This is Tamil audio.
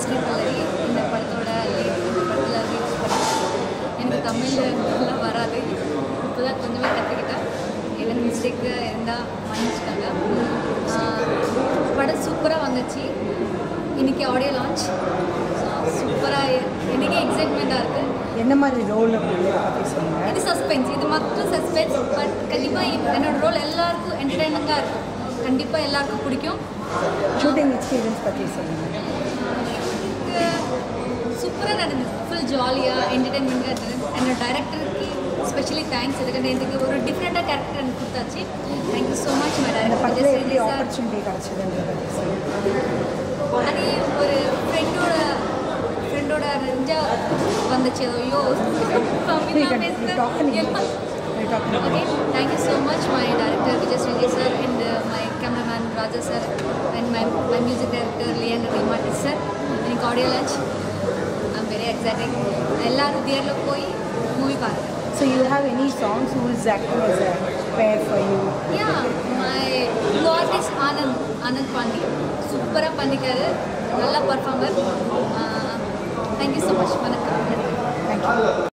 ஸ்ரீபல்லவி இந்த படத்தோட lead- இந்த படத்தில் லீட் பண்ணியிருக்கேன் எனக்கு தமிழ் நல்லா வராது இப்போ தான் கொஞ்சமே கற்றுக்கிட்டேன் என்ன மிஸ்டேக்கு இருந்தால் மன்னிச்சுக்கோங்க ஆஹ் படம் சூப்பராக வந்துச்சு இன்னைக்கு ஆடியோ லான்ச் சூப்பராக எனக்கே எக்ஸைட்மெண்ட்டாக இருக்குது என்ன மாதிரி ரோல் அப்படின்னு பற்றி சொல்லுங்கள் இது சஸ்பென்ஸ் இது மட்டும் சஸ்பென்ஸ் பட் கண்டிப்பாக என்னோட ரோல் எல்லாருக்கும் என்டர்டைனிங்காக இருக்கும் கண்டிப்பாக எல்லாருக்கும் பிடிக்கும் ஷூட்டிங் எக்ஸ்பீரியன்ஸ் பற்றி சொல்லுங்கள் சூப்பராக நடந்துச்சு ஃபுல் ஜாலியாக என்டர்டைன்மெண்ட்டாக இருந்தது என்னோட டைரக்டருக்கு ஸ்பெஷலி தேங்க்ஸ் இதுக்கு இதுக்கு ஒரு டிஃப்ரெண்ட்டாக கேரக்டர் எனக்கு கொடுத்தாச்சு தேங்க்யூ ஸோ மச் மை இந்த படத்தில் எப்படி டைரக்டர் சார் ஆப்பர்ச்சுனிட்டி கிடச்சதுன்றத பற்றி சொல்லுங்கள் அது ஒரு ஃப்ரெண்டோட ஃப்ரெண்டோட நெஞ்சா வந்துச்சு ஐயோ You can- you talk in English. பேசுகிறேன் You're talking about- Okay, thank you so much, my director Vijay Srinjay sir, and uh, my cameraman Raja sir, and my, my music director Leander Rimatis sir. எனக்கு audio launch I'm very exciting எல்லாரும் தியேட்டரில் போய் மூவி பாருங்க So you have any songs who is acting as a pair for you? Yeah my artist Anand Anand Pandi சூப்பராக பண்ணிக்காரு நல்ல பர்ஃபார்மர் தேங்க்யூ ஸோ மச் வணக்கம் Thank you.